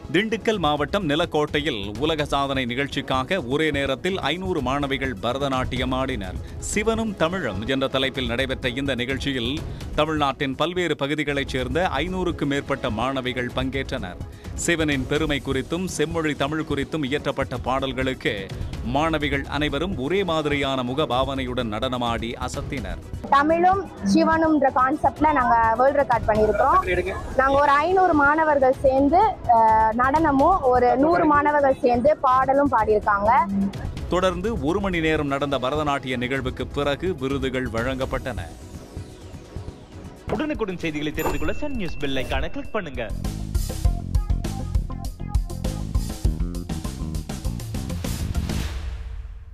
திண்டுக்கல் மாவட்டம் நிலக்கோட்டையில் உலக சாதனை நிகழ்ச்சிக்காக ஒரே நேரத்தில் ஐநூறு மாணவிகள் பரதநாட்டியம் ஆடினர் சிவனும் தமிழும் என்ற தலைப்பில் நடைபெற்ற இந்த நிகழ்ச்சியில் தமிழ்நாட்டின் பல்வேறு பகுதிகளைச் சேர்ந்த ஐநூறுக்கும் மேற்பட்ட மாணவிகள் பங்கேற்றனர் சிவனின் பெருமை குறித்தும் செம்மொழி தமிழ் குறித்தும் இயற்றப்பட்ட பாடல்களுக்கு மாணவிகள் அனைவரும் ஒரே மாதிரியான முகபாவனையுடன் நடனமாடி அசத்தினர் தமிழும் சிவனும்ன்ற கான்செப்ட்ல நாங்க வேர்ல்ட் ரெக்கார்ட் பண்ணியிருக்கிறோம் நாங்க ஒரு ஐநூறு மாணவர்கள் சேர்ந்து அஹ், நடனமும் ஒரு நூறு மாணவர்கள் சேர்ந்து பாடலும் பாடியிருக்காங்க தொடர்ந்து ஒரு மணி நேரம் நடந்த பரதநாட்டிய நிகழ்வுக்கு பிறகு விருதுகள் வழங்கப்பட்டன உடனுக்குடன் செய்திகளை தெரிந்து கொள்ள சன் நியூஸ் பெல் ஐகானை கிளிக் பண்ணுங்க